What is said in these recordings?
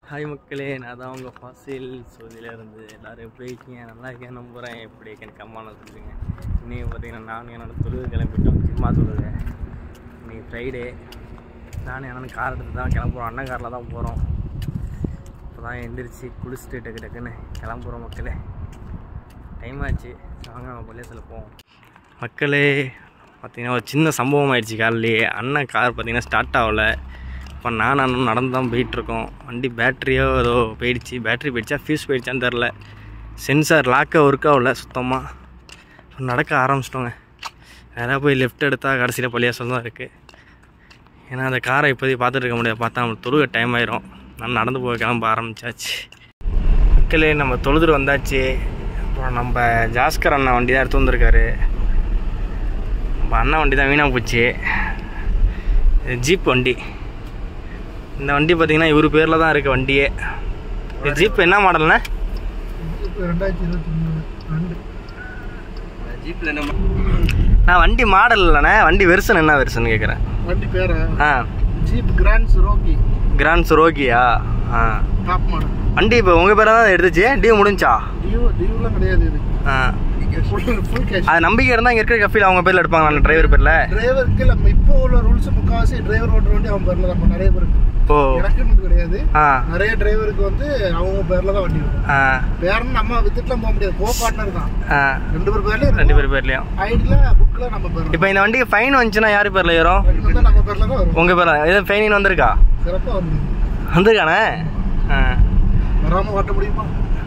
Hi மக்களே நான் தான் உங்கள் ஃபாசில் இருந்து எல்லோரும் எப்படி இருக்கீங்க நல்லா இருக்கேன் நம்புகிறேன் எப்படி இருக்கேன் கம்மான சொல்லுங்க இன்னைக்கு பார்த்தீங்கன்னா நானும் என்னோட தொழுது கிளம்பிட்டோம் ஜிம்மா தொழுது இன்னைக்கு ஃப்ரைடே நானும் என்னோட கார் எடுத்து தான் கிளம்புறோம் அண்ணன் காரில் தான் போகிறோம் இப்போ தான் எந்திரிச்சு குளிச்சுட்டு டக்கு டக்குன்னு கிளம்புறோம் மக்களே டைம் ஆச்சு வாங்க நம்ம பள்ளியத்தில் போவோம் மக்களே பார்த்தீங்கன்னா ஒரு சின்ன சம்பவம் ஆயிடுச்சு காலையிலேயே அண்ணன் கார் பார்த்தீங்கன்னா ஸ்டார்ட் ஆகலை இப்போ நான் அண்ணனும் நடந்து தான் போயிட்டுருக்கோம் வண்டி பேட்டரியோ ஏதோ போயிடுச்சு பேட்டரி போயிடுச்சா ஃபியூஸ் போயிடுச்சான்னு தெரில சென்சார் லாக்கை ஒர்க் ஆகல சுத்தமாக இப்போ நடக்க ஆரம்பிச்சிட்டோங்க யாராவது போய் லெஃப்ட் எடுத்தால் கடைசியில் பள்ளியாசல் தான் இருக்குது ஏன்னா அந்த காரை இப்போதைக்கு பார்த்துட்டு இருக்க முடியாது பார்த்தா நம்ம தொழுக டைம் ஆயிரும் நான் நடந்து போக கிளம்ப ஆரம்பிச்சாச்சு மக்களே நம்ம தொழுதுட்டு வந்தாச்சு அப்புறம் நம்ம ஜாஸ்கர் அண்ணா வண்டி தான் எடுத்து வந்திருக்காரு நம்ம அண்ணன் வண்டி தான் வீணாக போச்சு இது ஜீப் வண்டி இந்த வண்டி பார்த்தீங்கன்னா இவர் பேரில் தான் இருக்குது வண்டியே இது ஜீப் என்ன மாடல்ண்ணே ரெண்டாயிரத்தி இருபத்தி மூணு ரெண்டு ஜீப்பில் என்ன நான் வண்டி மாடல் இல்லைண்ணே வண்டி வெர்சன் என்ன வெர்சன் கேட்குறேன் வண்டி பேரா ஆ ஜீப் கிராண்ட் சுரோக்கி கிராண்ட் சுரோக்கியா ஆ டாப் மாடல் வண்டி இப்போ உங்கள் பேரை தான் எடுத்துச்சு டியூ முடிஞ்சா டியூ டியூலாம் கிடையாது இது ஆ ஃபுல் ஃபுல் கேஷ் அது நம்பிக்கை இருந்தால் இங்கே இருக்கிற கஃபீல் அவங்க பேரில் எடுப்பாங்க டிரைவர் பேரில் டிரைவருக்கு நம்ம இப்போ உள்ள ரூல்ஸ் முக்கால்வாசி டிரைவர் ஓட்டுற வண்டி அவன் பேர்ல தான் நிறைய பேருக்கு ஓ எனக்குன்னு கிடையாது ஆ நிறைய டிரைவருக்கு வந்து அவங்க பேர்ல தான் வண்டி இருக்கும் ஆ பேரன்னு நம்ம வித்துட்டுலாம் போக முடியாது கோ பார்ட்னர் தான் ஆ ரெண்டு பேர் பேர்லயும் ரெண்டு பேர் பேர்லையும் ஐடில புக்ல நம்ம பேர்ல இப்போ இந்த வண்டிக்கு ஃபைன் வந்துச்சுன்னா யார் பேரில் ஏறும் வந்து நம்ம பேர்ல தான் வரும் உங்கள் பேரில் எதுவும் ஃபைன் வந்திருக்கா சிறப்பா வந்து வந்திருக்கானே ஆ வராம ஓட்ட முடியுமா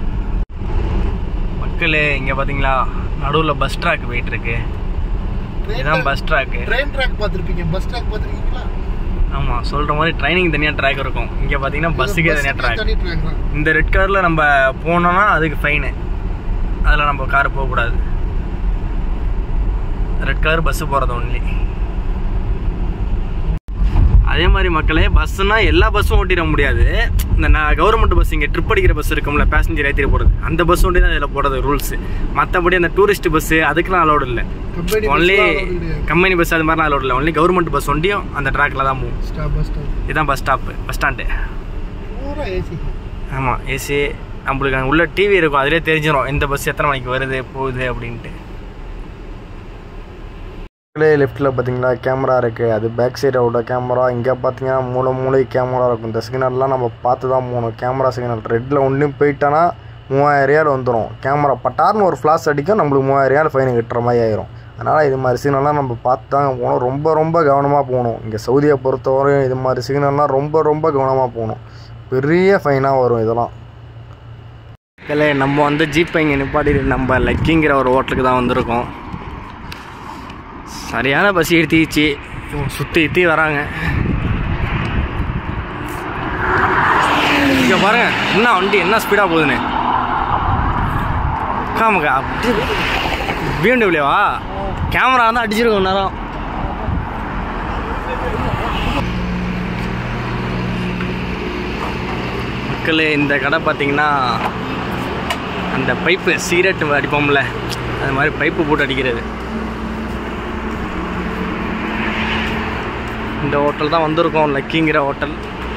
மக்களே இங்கே பார்த்தீங்களா நடுவில் பஸ் ட்ராக் போயிட்டு இருக்கு இதுதான் பஸ் ட்ராக்கு ட்ரெயின் ட்ராக் பார்த்துருப்பீங்க பஸ் ட்ராக் பார்த்துருக்கீங்களா ஆமாம் சொல்கிற மாதிரி ட்ரைனிங் தனியாக ட்ராக் இருக்கும் இங்கே பார்த்தீங்கன்னா பஸ்ஸுக்கே தனியாக ட்ராக் தனி ட்ராக் தான் இந்த ரெட் கலரில் நம்ம போனோம்னா அதுக்கு ஃபைனு அதில் நம்ம கார் போகக்கூடாது ரெட் கலர் பஸ்ஸு போகிறது ஒன்லி அதே மாதிரி மக்களே பஸ்ஸுனா எல்லா பஸ்ஸும் ஓட்டிட முடியாது இந்த நான் கவர்மெண்ட் பஸ் இங்கே ட்ரிப் அடிக்கிற பஸ் இருக்கும்ல பேசஞ்சர் ஏற்றிட்டு போகிறது அந்த பஸ் ஒண்டி தான் இதில் போடுறது ரூல்ஸ் மற்றபடி அந்த டூரிஸ்ட் பஸ்ஸு அதுக்கெலாம் அலோடு இல்லை கம்பெனி ஒன்லி கம்பெனி பஸ் அது மாதிரிலாம் அலோடு இல்லை ஒன்லி கவர்மெண்ட் பஸ் ஒண்டியும் அந்த ட்ராக்கில் தான் போகும் ஸ்டாப் பஸ் ஸ்டாப் இதுதான் பஸ் ஸ்டாப்பு பஸ் ஸ்டாண்டு பூரா ஏசி ஆமாம் ஏசி நம்மளுக்கு அங்கே உள்ள டிவி இருக்கும் அதிலே தெரிஞ்சிடும் எந்த பஸ் எத்தனை மணிக்கு வருது போகுது அப்படின்ட்டு லெஃப்ட்டில் பார்த்தீங்களா கேமரா இருக்குது அது பேக் சைடோட கேமரா இங்கே பார்த்தீங்கன்னா மூளை மூளை கேமரா இருக்கும் இந்த சிக்னல்லாம் நம்ம பார்த்து தான் போகணும் கேமரா சிக்னல் ரெட்டில் ஒன்றும் போயிட்டானா மூவாயிரம் ரியால் வந்துடும் கேமரா பட்டார்னு ஒரு ஃப்ளாஷ் அடிக்கும் நம்மளுக்கு மூவாயிரம் ரியால் ஃபைன் கட்டுற மாதிரி ஆயிரும் அதனால் இது மாதிரி சிக்னல்லாம் நம்ம பார்த்து தான் போகணும் ரொம்ப ரொம்ப கவனமாக போகணும் இங்கே சவுதியை பொறுத்தவரையும் இது மாதிரி சிக்னல்லாம் ரொம்ப ரொம்ப கவனமாக போகணும் பெரிய ஃபைனாக வரும் இதெல்லாம் இல்லை நம்ம வந்து ஜீப்பை இங்கே நிப்பாட்டி நம்ம லக்கிங்கிற ஒரு ஹோட்டலுக்கு தான் வந்திருக்கோம் சரியான பஸ் எடுத்திச்சு சுற்றி இத்தி வராங்க இங்கே பாருங்க என்ன வண்டி என்ன ஸ்பீடாக போகுதுன்னு காமக்கா அப்படி பிஎம்டபிள்யூவா கேமரா வந்து அடிச்சிருக்கோம் நேரம் மக்களே இந்த கடை பார்த்தீங்கன்னா அந்த பைப்பு சிகரெட் அடிப்போம்ல அது மாதிரி பைப்பு போட்டு அடிக்கிறது இந்த ஹோட்டல் தான் வந்திருக்கோம் லக்கிங்கிற ஹோட்டல்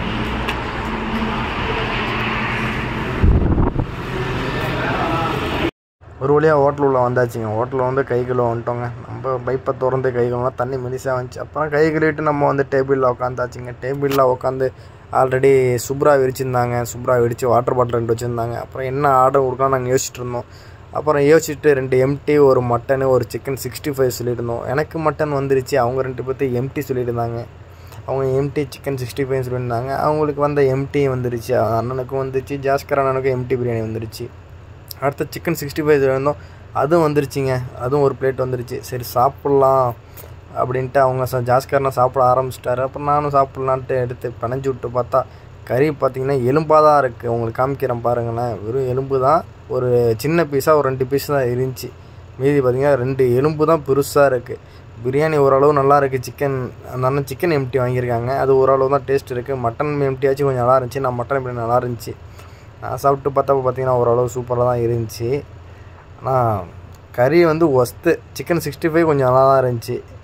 ஒரு வழியாக ஹோட்டல் உள்ள வந்தாச்சுங்க ஹோட்டலில் வந்து கை கழுவ வந்துட்டோங்க நம்ம பைப்பை திறந்து கை கழுவலாம் தண்ணி மெலிசாக வந்துச்சு அப்புறம் கை கழுவிட்டு நம்ம வந்து டேபிளில் உட்காந்தாச்சுங்க டேபிளில் உட்காந்து ஆல்ரெடி சுப்ரா விரிச்சிருந்தாங்க சுப்ரா விரித்து வாட்டர் பாட்டில் ரெண்டு வச்சுருந்தாங்க அப்புறம் என்ன ஆர்டர் கொடுக்கலாம் நாங்கள் யோசிச்சுட்டு இருந்தோம் அப்புறம் யோசிச்சுட்டு ரெண்டு எம்டி ஒரு மட்டனு ஒரு சிக்கன் சிக்ஸ்டி ஃபைவ் சொல்லியிருந்தோம் எனக்கு மட்டன் வந்துருச்சு அவங்க ரெண்டு பேர்த்து எம்டி சொல்லியிருந்தாங்க அவங்க எம்டி சிக்கன் சிக்ஸ்டி ஃபைவ் சொல்லியிருந்தாங்க அவங்களுக்கு வந்த எம்டி வந்துருச்சு அண்ணனுக்கும் வந்துருச்சு ஜாஸ்கர் அண்ணனுக்கும் எம்டி பிரியாணி வந்துருச்சு அடுத்து சிக்கன் சிக்ஸ்டி ஃபைவ் இருந்தோம் அதுவும் வந்துருச்சுங்க அதுவும் ஒரு பிளேட் வந்துருச்சு சரி சாப்பிட்லாம் அப்படின்ட்டு அவங்க ச ஜாஸ்கர்னா சாப்பிட ஆரம்பிச்சிட்டாரு அப்புறம் நானும் சாப்பிட்லான்ட்டு எடுத்து பிணைஞ்சு விட்டு பார்த்தா கறி பார்த்தீங்கன்னா எலும்பாக தான் இருக்குது உங்களுக்கு காமிக்கிறேன் பாருங்களேன் வெறும் எலும்பு தான் ஒரு சின்ன பீஸாக ஒரு ரெண்டு பீஸ் தான் இருந்துச்சு மீதி பார்த்தீங்கன்னா ரெண்டு எலும்பு தான் பெருசாக இருக்குது பிரியாணி ஓரளவு நல்லா இருக்குது சிக்கன் அந்த அண்ணன் சிக்கன் எம்டி வாங்கியிருக்காங்க அது ஓரளவு தான் டேஸ்ட் இருக்குது மட்டன் எம்டியாச்சும் கொஞ்சம் நல்லா இருந்துச்சு நான் மட்டன் பிரியாணி நல்லா இருந்துச்சு நான் சாப்பிட்டு பார்த்தப்ப பார்த்தீங்கன்னா ஓரளவு சூப்பராக தான் இருந்துச்சு ஆனால் கறி வந்து ஒஸ்த்து சிக்கன் சிக்ஸ்டி ஃபைவ் கொஞ்சம் நல்லா தான் இருந்துச்சு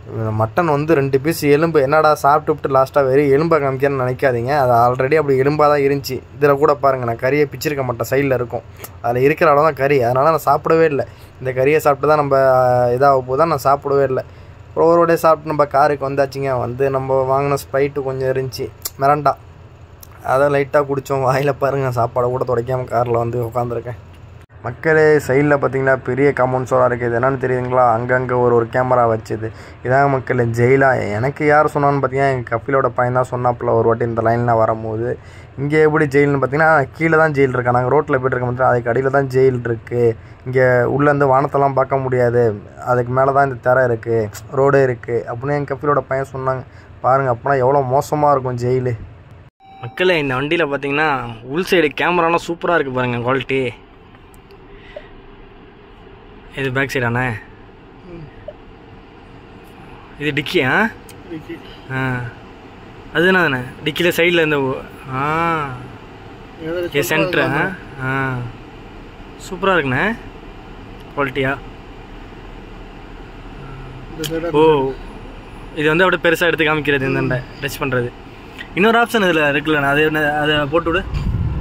மட்டன் வந்து ரெண்டு பீஸ் எலும்பு என்னடா சாப்பிட்டுவிட்டு லாஸ்ட்டாக வெறும் எலும்பை காமிக்கன்னு நினைக்காதீங்க அது ஆல்ரெடி அப்படி எலும்பாக தான் இருந்துச்சு இதில் கூட பாருங்கள் நான் கறியை பிச்சிருக்க மாட்டேன் சைடில் இருக்கும் அதில் இருக்கிற அளவு தான் கறி அதனால் நான் சாப்பிடவே இல்லை இந்த கறியை சாப்பிட்டு தான் நம்ம இதாக போது தான் நான் சாப்பிடவே இல்லை அப்புறம் ஒரு வடையை சாப்பிட்டு நம்ம காருக்கு வந்தாச்சுங்க வந்து நம்ம வாங்கின ஸ்ப்ரைட்டு கொஞ்சம் இருந்துச்சு மிரண்டா அதை லைட்டாக குடித்தோம் வாயில் பாருங்கள் சாப்பாடை கூட துடைக்காமல் காரில் வந்து உட்காந்துருக்கேன் மக்களே சைடில் பார்த்தீங்கன்னா பெரிய காம்பவுண்ட் சோலாக இருக்குது இது என்னன்னு தெரியுதுங்களா அங்கங்கே ஒரு ஒரு கேமரா வச்சுது இதான் மக்கள் ஜெயிலா எனக்கு யார் சொன்னான்னு பார்த்தீங்கன்னா எங்கள் கபிலோட பையன் தான் சொன்னாப்புல ஒரு வாட்டி இந்த லைனில் வரும்போது இங்கே எப்படி ஜெயில்னு பார்த்தீங்கன்னா கீழே தான் ஜெயில் இருக்கா நாங்கள் ரோட்டில் போய்ட்டு இருக்க மாட்டோம் அதுக்கு அடியில் தான் ஜெயில் இருக்குது இங்கே உள்ளேருந்து வானத்தெல்லாம் பார்க்க முடியாது அதுக்கு மேலே தான் இந்த திரை இருக்குது ரோடு இருக்குது அப்படின்னு எங்கள் கபிலோட பையன் சொன்னாங்க பாருங்கள் அப்போனா எவ்வளோ மோசமாக இருக்கும் ஜெயிலு மக்களே இந்த வண்டியில் பார்த்தீங்கன்னா உள் சைடு கேமராலாம் சூப்பராக இருக்குது பாருங்கள் குவாலிட்டி இது பேக் சைடாண்ணே இது டிக்கியா ஆ அது என்னதுண்ணே டிக்கியில் சைடில் இந்த ஒ- ஆ இது சென்ட்ரு ஆ சூப்பராக இருக்குண்ணே குவாலிட்டியா ஓ இது வந்து அப்படியே பெருசாக எடுத்து காமிக்கிறது இந்த டச் பண்ணுறது இன்னொரு ஆப்ஷன் இதில் இருக்குல்லண்ணா அது என்ன அதை போட்டு விடு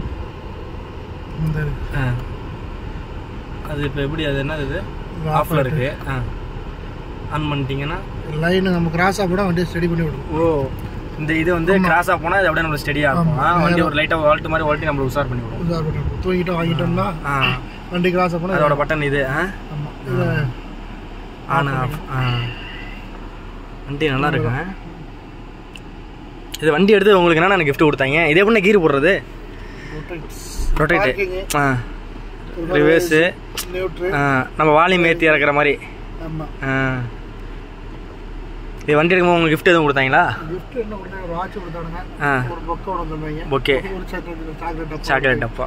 இந்த ஆ அது இப்போ எப்படி அது என்னது இது ஆஃபில் இருக்குது ஆ ஆன் பண்ணிட்டீங்கன்னா லைன் நம்ம கிராஸ் ஆக வண்டியை ஸ்டடி பண்ணி விடும் ஓ இந்த இது வந்து கிராஸாக போனால் அது அப்படியே நம்மளுக்கு ஸ்டெடியாக இருக்கும் ஆ, வண்டி ஒரு லைட்டாக வால்ட்டு மாதிரி வால்ட்டி நம்மளுக்கு உஷார் பண்ணி விடும் உஷார் பண்ணி விடும் தூங்கிட்டோம் வாங்கிட்டோம்னா ஆ வண்டி கிராஸ் ஆக போனால் அதோட பட்டன் இது ஆ ஆமாம் இது ஆன் ஆஃப் ஆ வண்டி நல்லா இருக்குங்க இது வண்டி எடுத்து உங்களுக்கு என்னென்ன gift கொடுத்தாங்க இதே பண்ண கீர் போடுறது ரொட்டேட்டு Parking. ஆ ரிவர்ஸு நியூட்ரு நம்ம வாலியம் ஏற்றி இறக்குற மாதிரி ஆமாம் ஆ இது வண்டி எடுக்கும்போது உங்களுக்கு gift எதுவும் கொடுத்தாங்களா கிஃப்ட் என்ன பண்ணாங்க ஒரு வாட்ச் கொடுத்தானுங்க ஆ ஒரு பொக்கை ஒன்று தந்தாங்க ஓகே ஒரு சாக்லேட் சாக்லேட் டப்பா சாக்லேட் டப்பா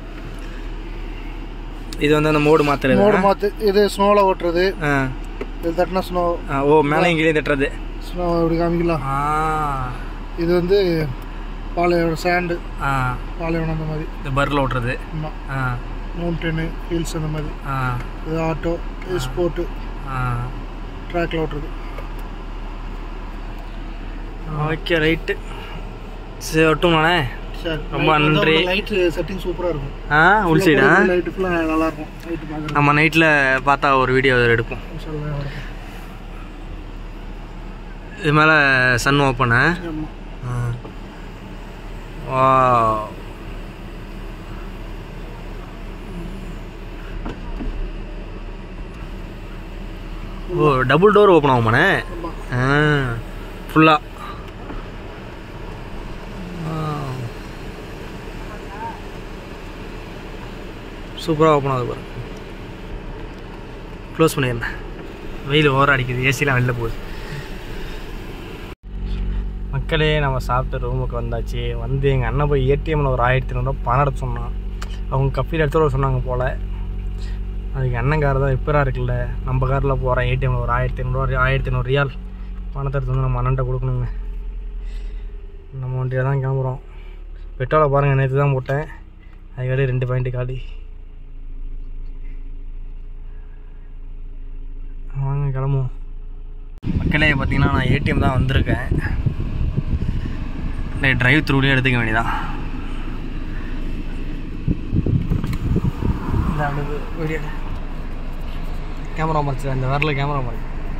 இது வந்து அந்த மோடு மாத்துறது மோடு மாற்று இது ஸ்னோவில் ஓட்டுறது ஆ இது தட்டினா ஸ்னோ ஆ, ஓ மேலே கீழே தட்டுறது ஸ்னோ இப்படி காமிக்கலாம் ஆ இது வந்து பாலைவனம் சேண்டு ஆ பாலைவனம் அந்த மாதிரி இந்த பர்ரில் ஓட்டுறது ஆமாம் ஆ மவுண்டனு ஹில்ஸ் அந்த மாதிரி ஆ இது ஆட்டோ இது ஸ்போர்ட்டு ஆ ட்ராக்ல ஓட்டுறது ஓகே ரைட்டு சரி ஒட்டுமாண்ணே சரி ரொம்ப நன்றி. லைட் செட்டிங் சூப்பராக இருக்கும் ஆ உள் சைடா லைட்டு ஃபுல்லாக நல்லா இருக்கும் லைட்டு பார்க்குறது நம்ம நைட்டில் பார்த்தா ஒரு வீடியோ எடுப்போம் இது மேலே சன் ஓப்பனு ஆமாம் வா ஓ டபுள் டோர் ஓப்பன் ஆகுமாண்ணே ஆமாம் ஆ ஃபுல்லாக சூப்பராக ஓப்பன் ஆகுது பாரு க்ளோஸ் பண்ணிடுறேன் வெயில் ஓர அடிக்குது ஏசிலாம் வெளில போகுது மக்களே நம்ம சாப்பிட்டு ரூமுக்கு வந்தாச்சு வந்து எங்கள் அண்ணன் போய் ஏடிஎம்மில் ஒரு ஆயிரத்தி ஐநூறுரூவா பணம் எடுத்து சொன்னான் அவங்க கப்பியில் எடுத்துகிட்டு வர சொன்னாங்க போல் அதுக்கு அண்ணன் கார் தான் ரிப்பேராக இருக்குல்ல நம்ம காரில் போகிறேன் ஏடிஎம்மில் ஒரு ஆயிரத்தி ஐநூறுரூவா ஆயிரத்தி ஐநூறு ரியால் பணத்தை எடுத்து வந்து நம்ம அண்ணன்ட்ட கொடுக்கணுங்க நம்ம வண்டியில் தான் கிளம்புறோம் பெட்ரோலை பாருங்கள் நேற்று தான் போட்டேன் அதுக்காடி ரெண்டு பாயிண்ட்டு காலி வாங்க கிளம்புவோம் மக்களே பார்த்தீங்கன்னா நான் ஏடிஎம் தான் வந்திருக்கேன் டிரைவ் த்ரூலேயே எடுத்துக்க வேண்டியதான் இந்த அடுத்து வீடியோ கேமரா மறைச்சு இந்த வரல கேமரா மறைச்சு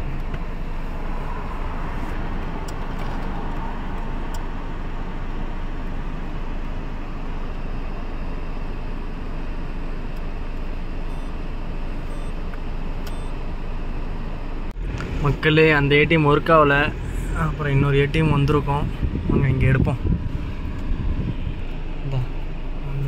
மக்களே அந்த ஏடிஎம் ஒர்க் ஆகலை அப்புறம் இன்னொரு ஏடிஎம் வந்திருக்கோம் வாங்க இங்கே எடுப்போம் இந்தா, வாங்க.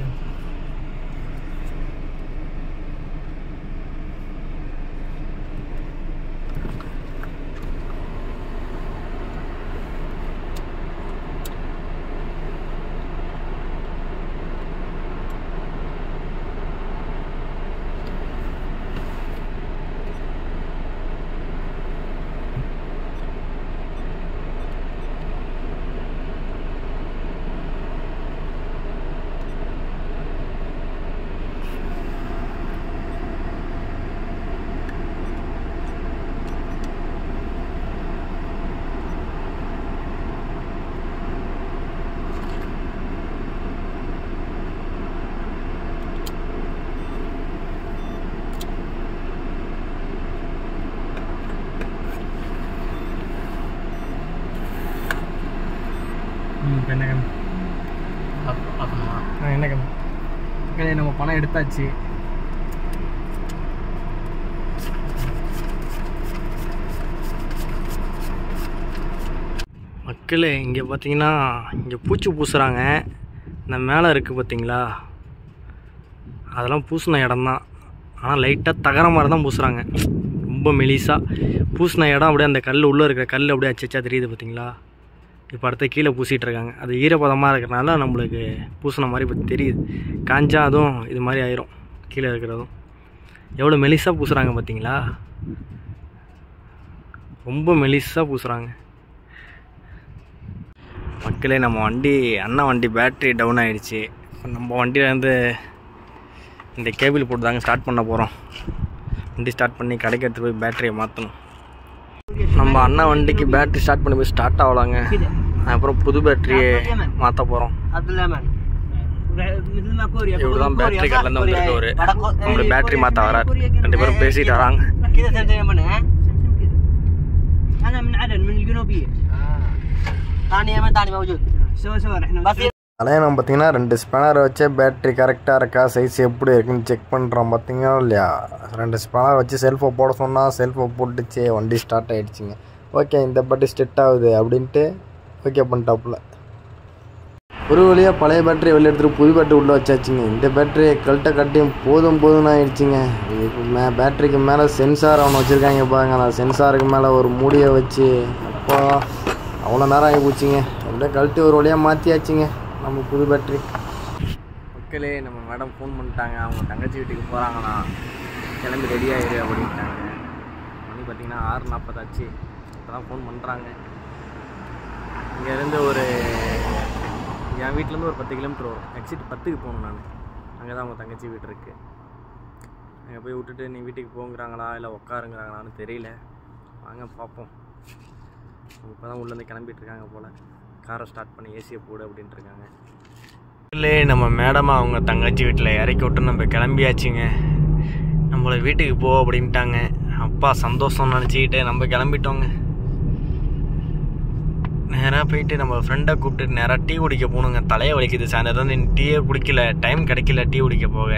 பார்க்கணுமா என்ன கண்ணு மக்களே நம்ம பணம் எடுத்தாச்சு மக்களே இங்கே பார்த்தீங்கன்னா இங்கே பூச்சி பூசுகிறாங்க இந்த மேலே இருக்குது பார்த்தீங்களா அதெல்லாம் பூசின இடம்தான் ஆனால் லைட்டாக தகர மாதிரி தான் பூசுகிறாங்க ரொம்ப மெலிசாக பூசின இடம் அப்படியே அந்த கல் உள்ளே இருக்கிற கல் அப்படியே அச்சச்சா தெரியுது பார்த்தீங்களா இப்போ அடுத்த கீழே பூசிகிட்டு இருக்காங்க அது ஈரப்பதமாக இருக்கிறனால நம்மளுக்கு பூசின மாதிரி இப்போ தெரியுது காஞ்சா அதுவும் இது மாதிரி ஆயிரும் கீழே இருக்கிறதும் எவ்வளோ மெலிசாக பூசுகிறாங்க பார்த்தீங்களா ரொம்ப மெலிசாக பூசுகிறாங்க மக்களே நம்ம வண்டி அண்ணா வண்டி பேட்ரி டவுன் ஆகிடுச்சு இப்போ நம்ம வண்டியிலேருந்து இந்த கேபிள் போட்டு தாங்க ஸ்டார்ட் பண்ண போகிறோம் வண்டி ஸ்டார்ட் பண்ணி கடைக்கு எடுத்து போய் பேட்டரியை மாற்றணும் நம்ம அண்ணா வண்டிக்கு பேட்டரி ஸ்டார்ட் பண்ணி போய் ஸ்டார்ட் ஆகலாங்க அப்புறம் புது பேட்டரியை மாற்ற போகிறோம் عبد اليمن مثل ما كوريا இவர் தான் كوريا பேட்டரி صح؟ கடையிலேருந்து كوريا வந்திருக்கவர் إيه. بعد- நம்மளுக்கு إيه، பேட்டரி كوريا மாற்ற كده. வராரு كوريا كده. ரெண்டு பேரும் إيه، பேசிட்டு كده. வராங்க كذا سنة اليمن ها انا من عدن من الجنوبيه ثاني يمن ثاني موجود سوا سوا احنا بس அலையனம் பார்த்தீங்கன்னா ரெண்டு ஸ்பேனர் வச்சே பேட்டரி கரெக்டாக இருக்கா சைஸ் எப்படி இருக்குன்னு செக் பண்ணுறோம் பார்த்தீங்களா இல்லையா ரெண்டு ஸ்பேனர் வச்சு செல்ஃபை போட சொன்னால் செல்ஃபை போட்டுச்சு வண்டி ஸ்டார்ட் ஆகிடுச்சிங்க ஓகே இந்த பேட்டரி ஸ்டெட் ஆகுது அப்படின்ட்டு ஓகே பண்ணிட்டாப்புல ஒரு வழியாக பழைய பேட்டரி வெளியே எடுத்துகிட்டு புது பேட்டரி உள்ளே வச்சாச்சுங்க இந்த பேட்டரி கழட்ட கட்டியும் போதும் போதும்னு ஆயிடுச்சுங்க இதுக்கு மே பேட்டரிக்கு மேலே சென்சார் அவனை வச்சுருக்காங்க பாருங்க அந்த சென்சாருக்கு மேலே ஒரு மூடியை வச்சு அப்பா அவ்வளோ நேரம் ஆகி போச்சுங்க எப்படியோ கழட்டி ஒரு வழியாக மாற்றியாச்சுங்க நம்ம புது பேட்டரி மக்களே நம்ம மேடம் ஃபோன் பண்ணிட்டாங்க அவங்க தங்கச்சி வீட்டுக்கு போகிறாங்கண்ணா கிளம்பி ரெடி ஆயிரு அப்படின்ட்டாங்க மணி பார்த்தீங்கன்னா ஆறு நாற்பதாச்சு இப்போ தான் ஃபோன் பண்ணுறாங்க இங்கேருந்து ஒரு என் வீட்டிலேருந்து ஒரு பத்து கிலோமீட்டர் வரும் எக்ஸிட் பத்துக்கு போகணும் நான் அங்கே தான் அவங்க தங்கச்சி வீடு இருக்குது அங்கே போய் விட்டுட்டு நீ வீட்டுக்கு போங்கிறாங்களா இல்லை உட்காருங்கிறாங்களான்னு தெரியல வாங்க பார்ப்போம் இப்போ தான் உள்ளேருந்து கிளம்பிட்டு இருக்காங்க போல் காரை ஸ்டார்ட் பண்ணி ஏசியை போடு அப்படின்ட்டு இருக்காங்க இல்லை நம்ம மேடமா அவங்க தங்கச்சி வீட்டில் இறக்கி விட்டு நம்ம கிளம்பியாச்சுங்க நம்மளை வீட்டுக்கு போ அப்படின்ட்டாங்க அப்பா சந்தோஷம் நினச்சிக்கிட்டு நம்ம கிளம்பிட்டோங்க நேராக போயிட்டு நம்ம ஃப்ரெண்டை கூப்பிட்டு நேராக டீ குடிக்க போகணுங்க தலையை வலிக்குது சாயந்தரம் வந்து டீயே குடிக்கல டைம் கிடைக்கல டீ குடிக்க போக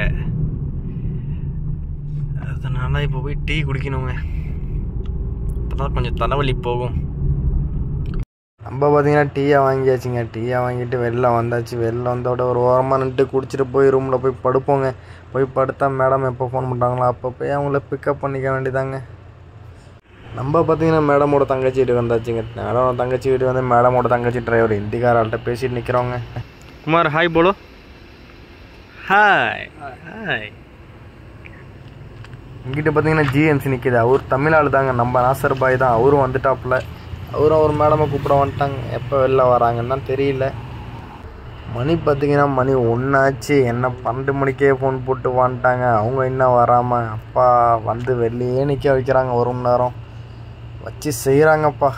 அதனால் இப்போ போய் டீ குடிக்கணுங்க அப்போ தான் கொஞ்சம் தலைவலி போகும் நம்ம பார்த்தீங்கன்னா டீயை வாங்கியாச்சுங்க டீயை வாங்கிட்டு வெளில வந்தாச்சு வெளில வந்தோட ஒரு ஓரமாக நின்றுட்டு குடிச்சிட்டு போய் ரூமில் போய் படுப்போங்க போய் படுத்தா மேடம் எப்போ ஃபோன் பண்ணுறாங்களோ அப்போ போய் அவங்கள பிக்கப் பண்ணிக்க வேண்டியதாங்க நம்ம பார்த்தீங்கன்னா மேடமோட தங்கச்சி வீட்டுக்கு வந்தாச்சுங்க மேடமோட தங்கச்சி வீட்டுக்கு வந்து மேடமோட தங்கச்சி டிரைவர் ஹிந்திக்காராள்கிட்ட பேசிட்டு நிற்கிறோங்க குமார் ஹாய் போலோ ஹாய் ஹாய் இங்கிட்ட பார்த்தீங்கன்னா ஜிஎம்சி நிற்கிது அவர் தமிழ்நாடு தாங்க நம்ம நாசர் பாய் தான் அவரும் வந்துட்டாப்புல அவரும் அவர் மேடமை கூப்பிட வந்துட்டாங்க எப்போ வெளில வராங்கன்னு தான் தெரியல மணி பார்த்தீங்கன்னா மணி ஒன்றாச்சு என்ன பன்னெண்டு மணிக்கே ஃபோன் போட்டு வந்துட்டாங்க அவங்க இன்னும் வராமல் அப்பா வந்து வெளியே நிற்க வைக்கிறாங்க ஒரு மணி நேரம் வச்சு செய்கிறாங்கப்பா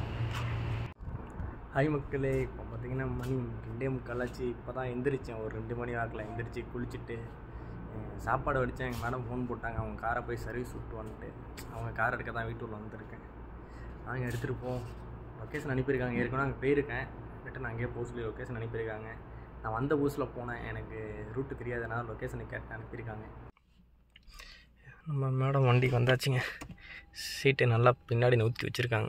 ஹாய் மக்களே இப்போ பார்த்தீங்கன்னா மணி ரெண்டே முக்காலாச்சு இப்போ தான் எந்திரிச்சேன் ஒரு ரெண்டு மணி வாக்கில் எந்திரிச்சு குளிச்சுட்டு அஹ், சாப்பாடு வடித்தேன் எங்கள் மேடம் ஃபோன் போட்டாங்க அவங்க காரை போய் சர்வீஸ் விட்டு வந்துட்டு அவங்க கார் எடுக்க தான் வீட்டுக்குள்ள வந்திருக்கேன் நாங்கள் எடுத்துகிட்டு போவோம் லொக்கேஷன் அனுப்பியிருக்காங்க ஏற்கனவே அங்கே போயிருக்கேன் ரிட்டன் அங்கேயே போக சொல்லி லொக்கேஷன் அனுப்பியிருக்காங்க நான் வந்த பூஸில் போனேன் எனக்கு ரூட்டு தெரியாதனால லொக்கேஷனை கேட்டு அனுப்பியிருக்காங்க நம்ம மேடம் வண்டிக்கு வந்தாச்சுங்க சீட்டை நல்லா பின்னாடி நூற்றி வச்சுருக்காங்க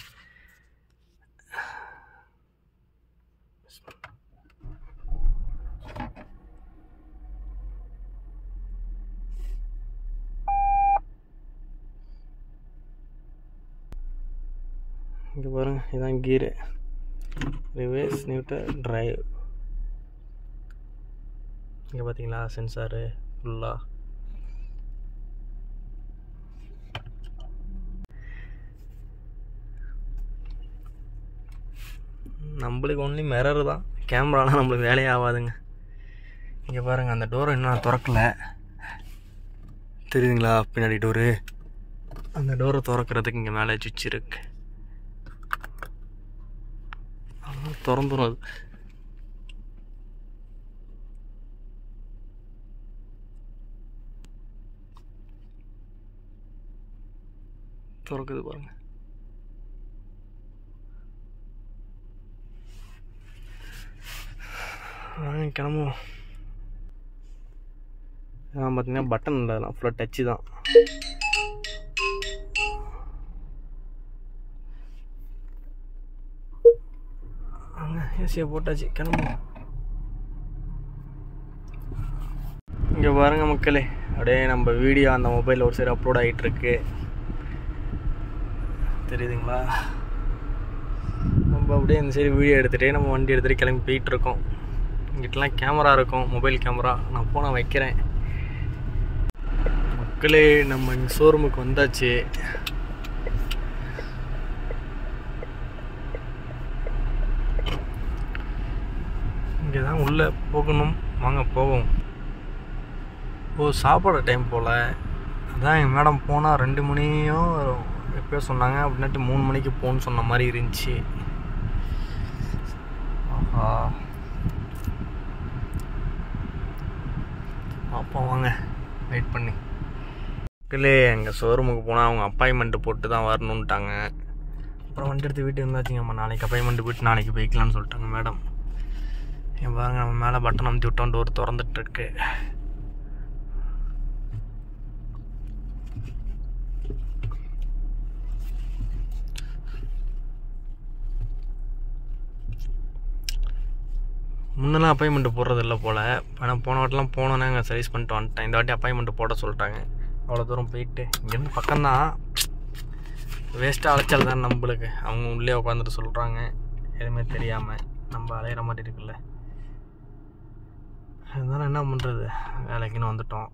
இங்கே பாருங்க இதான் கீரு ரிவேர்ஸ் நியூட்டர் டிரைவ் இங்கே பார்த்தீங்களா சென்சாரு ஃபுல்லாக நம்மளுக்கு ஒன்லி மிரர் தான் கேமராலாம் நம்மளுக்கு வேலையே ஆகாதுங்க இங்கே பாருங்கள் அந்த டோரை இன்னும் நான் திறக்கல தெரியுதுங்களா பின்னாடி டோரு அந்த டோரை திறக்கிறதுக்கு இங்கே மேலே சுவிட்ச் இருக்கு அதெல்லாம் திறந்துடும் அது திறக்குது பாருங்க வாங்க கிளம்புவோம் இதெல்லாம் பார்த்தீங்கன்னா பட்டன் இல்லை அதெல்லாம் ஃபுல்லாக டச்சு தான் வாங்க ஏசியை போட்டாச்சு கிளம்புவோம் இங்கே பாருங்க மக்களே அப்படியே நம்ம வீடியோ அந்த மொபைலில் ஒரு சைடு அப்லோட் ஆகிட்டு இருக்கு தெரியுதுங்களா நம்ம அப்படியே இந்த சைடு வீடியோ எடுத்துகிட்டே நம்ம வண்டி எடுத்துகிட்டு கிளம்பி போயிட்டு இருக்கோம் இங்கிட்டலாம் கேமரா இருக்கும் மொபைல் கேமரா நான் போன வைக்கிறேன் மக்களே நம்ம இங்கே ஷோரூமுக்கு வந்தாச்சு இங்கே தான் உள்ளே போகணும் வாங்க போவோம் ஓ சாப்பாடு டைம் போல் அதான் எங்கள் மேடம் போனால் ரெண்டு மணியும் எப்பயோ சொன்னாங்க அப்படின்ட்டு மூணு மணிக்கு போகணுன்னு சொன்ன மாதிரி இருந்துச்சு ஆஹா பார்ப்போம் வாங்க வெயிட் பண்ணி மக்களே எங்கள் ஷோரூமுக்கு போனால் அவங்க அப்பாயின்மெண்ட்டு போட்டு தான் வரணுன்ட்டாங்க அப்புறம் வண்டி எடுத்து வீட்டுக்கு இருந்தாச்சுங்க நம்ம நாளைக்கு அப்பாயின்மெண்ட் போயிட்டு நாளைக்கு போய்க்கலாம்னு சொல்லிட்டாங்க மேடம் என் பாருங்க நம்ம மேலே பட்டன் அமுத்தி விட்டோம் டோர் திறந்துட்டு இருக்கு முன்னெல்லாம் அப்பாயின்மெண்ட் போடுறது இல்லை போல் ஆனால் போன வாட்டிலாம் போனோன்னே அங்கே சர்வீஸ் பண்ணிட்டு வந்துட்டேன் இந்த வாட்டி அப்பாயின்மெண்ட் போட சொல்லிட்டாங்க அவ்வளோ தூரம் போயிட்டு இங்கேருந்து பக்கம்தான் வேஸ்ட்டாக அலைச்சல் தான் நம்மளுக்கு அவங்க உள்ளே உட்காந்துட்டு சொல்கிறாங்க எதுவுமே தெரியாமல் நம்ம அலையிற மாதிரி இருக்குல்ல அதனால என்ன பண்ணுறது வேலைக்குன்னு வந்துட்டோம்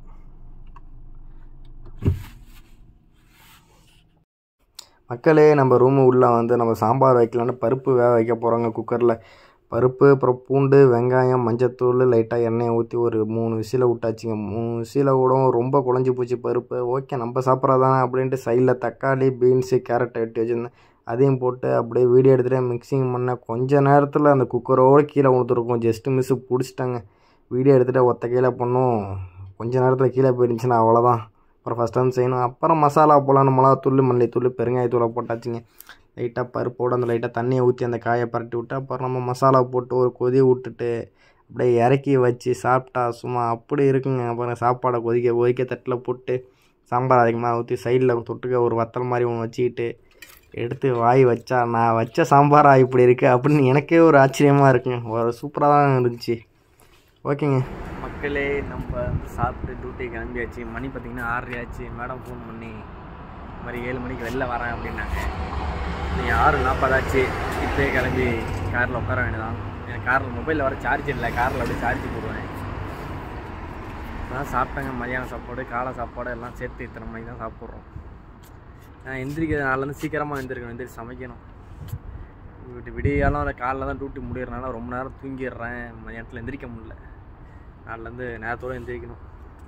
மக்களே நம்ம ரூமு உள்ளே வந்து நம்ம சாம்பார் வைக்கலான்னு பருப்பு வேக வைக்க போகிறோங்க குக்கரில் பருப்பு அப்புறம் பூண்டு வெங்காயம் மஞ்சத்தூள் லைட்டாக எண்ணெயை ஊற்றி ஒரு மூணு விசில விட்டாச்சுங்க மூணு விசில விடவும் ரொம்ப குழஞ்சி போச்சு பருப்பு ஓகே நம்ம சாப்பிட்றதானே அப்படின்ட்டு சைடில் தக்காளி பீன்ஸு கேரட் வெட்டி வச்சுருந்தேன் அதையும் போட்டு அப்படியே வீடியோ எடுத்துகிட்டு மிக்சிங் பண்ணேன் கொஞ்ச நேரத்தில் அந்த குக்கரோடு கீழே விழுந்துருக்கும் ஜஸ்ட்டு மிஸ்ஸு பிடிச்சிட்டாங்க வீடியோ எடுத்துகிட்டு ஒத்த கீழே பண்ணும் கொஞ்ச நேரத்தில் கீழே போயிருந்துச்சுன்னா அவ்வளோதான் அப்புறம் ஃபஸ்ட் டைம் செய்யணும் அப்புறம் மசாலா போடலாம் மிளகாத்தூள் மல்லித்தூள் பெருங்காயத்தூளை போட்டாச்சுங்க லைட்டாக பருப்போடு அந்த லைட்டாக தண்ணியை ஊற்றி அந்த காயை பரட்டி விட்டு அப்புறம் நம்ம மசாலா போட்டு ஒரு கொதி விட்டுட்டு அப்படியே இறக்கி வச்சு சாப்பிட்டா சும்மா அப்படி இருக்குங்க அப்புறம் சாப்பாடை கொதிக்க கொதிக்க தட்டில் போட்டு சாம்பார் அதிகமாக ஊற்றி சைடில் தொட்டுக்க ஒரு வத்தல் மாதிரி ஒன்று வச்சுக்கிட்டு எடுத்து வாய் வச்சா நான் வச்ச சாம்பாரா இப்படி இருக்கு அப்படின்னு எனக்கே ஒரு ஆச்சரியமாக இருக்குங்க ஒரு சூப்பராக தான் இருந்துச்சு ஓகேங்க மக்களே நம்ம வந்து சாப்பிட்டு டியூட்டி கிளம்பியாச்சு மணி பார்த்தீங்கன்னா ஆறரை ஆச்சு மேடம் ஃபோன் பண்ணி இந்த மாதிரி ஏழு மணிக்கு வெளில வரேன் அப்படின்னாங்க நீங்கள் ஆறு நாற்பதாச்சு இப்போயே கிளம்பி காரில் உட்கார வேண்டியதான் எனக்கு காரில் மொபைலில் வர சார்ஜ் இல்லை காரில் அப்படியே சார்ஜ் போடுவேன் அதான் சாப்பிட்டாங்க மதியானம் சாப்பாடு காலை சாப்பாடு எல்லாம் சேர்த்து இத்தனை மணிக்கு தான் சாப்பிட்றோம் நான் எந்திரிக்கிறது நாளிலேருந்து சீக்கிரமாக எந்திரிக்கணும் எந்திரிச்சு சமைக்கணும் வீட்டு விடியாலும் அதை காலைல தான் டியூட்டி முடியறனால ரொம்ப நேரம் தூங்கிடுறேன் மதியானத்தில் எந்திரிக்க முடியல நாளிலேருந்து நேரத்தோடு எந்திரிக்கணும்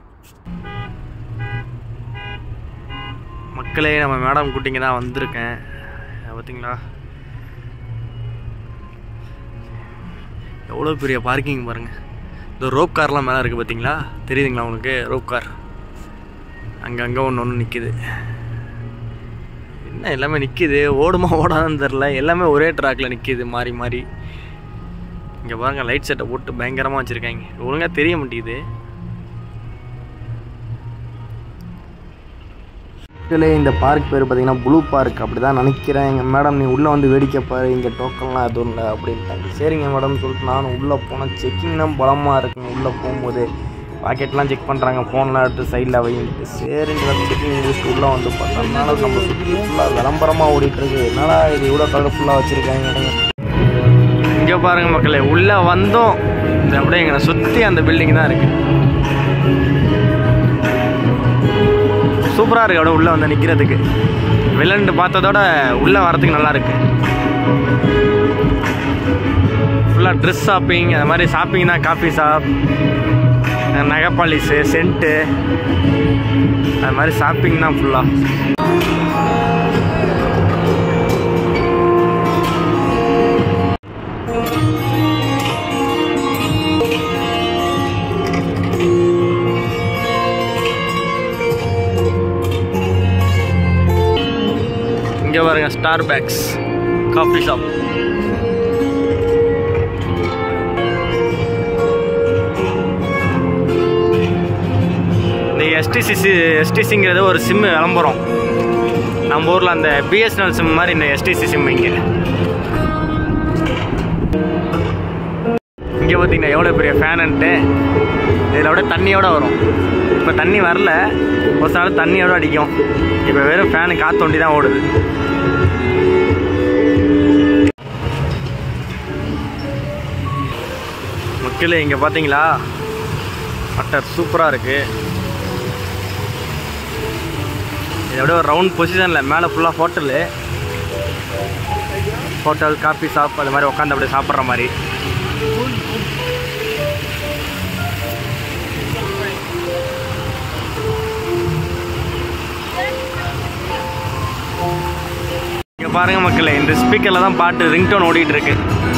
மக்களே நம்ம மேடம் குட்டிங்க தான் வந்திருக்கேன் பார்த்தீங்களா எவ்வளோ பெரிய பார்க்கிங் பாருங்கள் இந்த ரோப் கார்லாம் மேலே இருக்குது பார்த்தீங்களா தெரியுதுங்களா உங்களுக்கு ரோப் கார் அங்கங்கே ஒன்று ஒன்று நிற்கிது என்ன எல்லாமே நிற்கிது ஓடுமா ஓடாதுன்னு தெரில எல்லாமே ஒரே ட்ராக்கில் நிற்கிது மாறி மாறி இங்கே பாருங்கள் லைட் செட்டை போட்டு பயங்கரமாக வச்சுருக்காங்க ஒழுங்காக தெரிய மாட்டேங்குது ஆக்சுவலி இந்த பார்க் பேர் பார்த்தீங்கன்னா ப்ளூ பார்க் அப்படி தான் நினைக்கிறேன் எங்கள் மேடம் நீ உள்ளே வந்து வேடிக்கை பாரு இங்கே டோக்கன்லாம் எதுவும் இல்லை அப்படின்ட்டாங்க சரிங்க மேடம் சொல்லிட்டு நானும் உள்ளே போனேன் செக்கிங் தான் பலமாக இருக்குங்க உள்ளே போகும்போது பாக்கெட்லாம் செக் பண்ணுறாங்க ஃபோன்லாம் எடுத்து சைடில் வைங்கிட்டு சரின்னு வந்து செக்கிங் முடிச்சுட்டு உள்ளே வந்து பார்த்தா அதனால நம்ம சுற்றி ஃபுல்லாக விளம்பரமாக ஓடிட்டுருக்கு என்னடா இது இவ்வளோ கலர்ஃபுல்லாக வச்சுருக்காங்க இங்கே பாருங்க மக்களே உள்ளே வந்தோம் இந்த அப்படியே எங்களை சுற்றி அந்த பில்டிங் தான் இருக்குது சூப்பராக இருக்குது அப்படியே உள்ளே வந்து நிற்கிறதுக்கு வில்லன்ட்டு பார்த்ததோட உள்ளே வரதுக்கு நல்லா இருக்கு ஃபுல்லாக ட்ரெஸ் ஷாப்பிங் அது மாதிரி ஷாப்பிங் தான் காஃபி ஷாப் நகை பாலிஸு சென்ட்டு அது மாதிரி ஷாப்பிங் தான் ஃபுல்லாக இங்கே பாருங்க ஸ்டார் பேக்ஸ் காஃபி ஷாப் எஸ்டிசிசி எஸ்டிசிங்கிறது ஒரு சிம்மு விளம்பரம் நம்ம ஊரில் அந்த பிஎஸ்என்எல் சிம் மாதிரி இந்த எஸ்டிசி சிம் இங்கே இங்கே பார்த்தீங்கன்னா எவ்வளோ பெரிய ஃபேனுன்ட்டு இதில் விட தண்ணியோட வரும் இப்போ தண்ணி வரல ஒரு சில நாள் தண்ணியோட அடிக்கும் இப்போ வெறும் ஃபேனு காற்று ஒண்டி தான் ஓடுது மக்களே இங்கே பார்த்தீங்களா பட்டர் சூப்பராக இருக்குது இதை விட ஒரு ரவுண்ட் பொசிஷனில் மேலே ஃபுல்லாக ஹோட்டலு ஹோட்டல் காஃபி ஷாப் அது மாதிரி உட்காந்து அப்படியே சாப்பிட்ற மாதிரி இங்கே பாருங்க மக்களே இந்த ஸ்பீக்கரில் தான் பாட்டு ரிங்டோன் ஓடிட்டு இருக்கு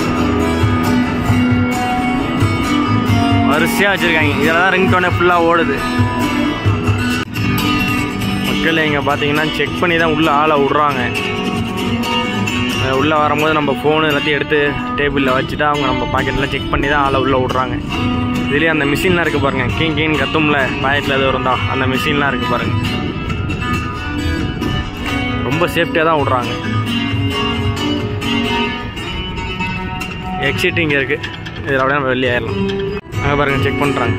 வரிசையாக வச்சுருக்காங்க இதில் தான் ரிங்டோனே ஃபுல்லாக ஓடுது மக்கள் இங்கே பார்த்தீங்கன்னா செக் பண்ணி தான் உள்ளே ஆளை விட்றாங்க உள்ளே வரும்போது நம்ம ஃபோனு எல்லாத்தையும் எடுத்து டேபிளில் வச்சுட்டு அவங்க நம்ம பாக்கெட்டில் செக் பண்ணி தான் ஆளை உள்ளே விட்றாங்க இதுலேயே அந்த மிஷின்லாம் இருக்குது பாருங்கள் கீங் கீன் கத்தும்ல பாக்கெட்டில் எதுவும் இருந்தால் அந்த மிஷின்லாம் இருக்குது பாருங்கள் ரொம்ப சேஃப்டியாக தான் விட்றாங்க எக்ஸிட் இங்கே இருக்குது இதில் அப்படியே நம்ம வெளியே ஆயிடலாம் அங்கே பாருங்கள் செக் பண்ணுறாங்க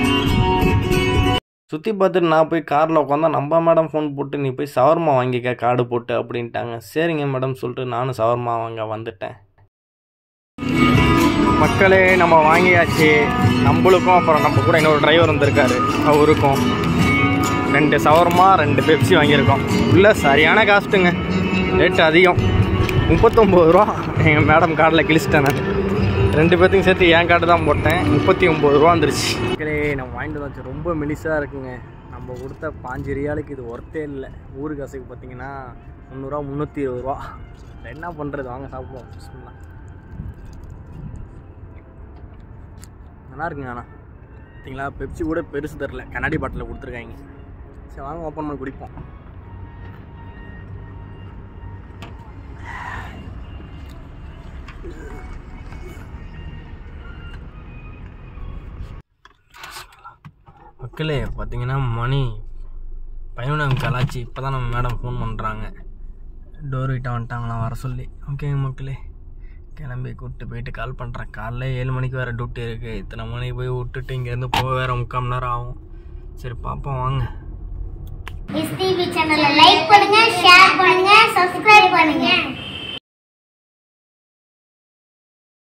சுற்றி பார்த்துட்டு நான் போய் காரில் உட்காந்தா நம்ம மேடம் ஃபோன் போட்டு நீ போய் சவர்மா வாங்கிக்க கார்டு போட்டு அப்படின்ட்டாங்க சரிங்க மேடம் சொல்லிட்டு நானும் சவர்மா வாங்க வந்துட்டேன் மக்களே நம்ம வாங்கியாச்சு நம்மளுக்கும் அப்புறம் நம்ம கூட இன்னொரு டிரைவர் வந்திருக்காரு அவருக்கும் ரெண்டு சவர்மா ரெண்டு பெப்சி வாங்கியிருக்கோம் உள்ள சரியான காஸ்ட்டுங்க ரேட்டு அதிகம் முப்பத்தொம்பது ரூபா எங்கள் மேடம் கார்டில் கிழிச்சிட்டேன் நான் ரெண்டு பேர்த்துக்கும் சேர்த்து என் கார்டு தான் போட்டேன் முப்பத்தி ஒம்பது ரூபா வந்துருச்சு மக்களே நம்ம வாங்கிட்டு வந்தாச்சு ரொம்ப மெலிசாக இருக்குங்க நம்ம கொடுத்த பாஞ்சு ரியாலுக்கு இது ஒர்த்தே இல்லை ஊரு காசுக்கு பார்த்தீங்கன்னா முந்நூறுரூவா முந்நூற்றி இருபது ரூபா என்ன பண்ணுறது வாங்க சாப்பிடுவோம் பிஸ்மில்லா. நல்லா இருக்குங்க ஆனால் பார்த்தீங்களா பெப்சி கூட பெருசு தரல கண்ணாடி பாட்டில் கொடுத்துருக்காங்க சரி வாங்க ஓப்பன் பண்ணி குடிப்போம் மக்களே பார்த்தீங்கன்னா மணி பதினொன்று கலாச்சி இப்போ தான் நம்ம மேடம் ஃபோன் பண்ணுறாங்க டோர் கிட்ட வந்துட்டாங்களாம் வர சொல்லி ஓகேங்க மக்களே கிளம்பி கூப்பிட்டு போயிட்டு கால் பண்ணுறேன் காலைல ஏழு மணிக்கு வேறு டியூட்டி இருக்குது இத்தனை மணிக்கு போய் விட்டுட்டு இங்கேருந்து போக வேறு முக்கால் மணி நேரம் ஆகும் சரி பார்ப்போம் வாங்க எஸ்டிவி சேனலை லைக் பண்ணுங்க ஷேர் பண்ணுங்க சப்ஸ்கிரைப் பண்ணுங்க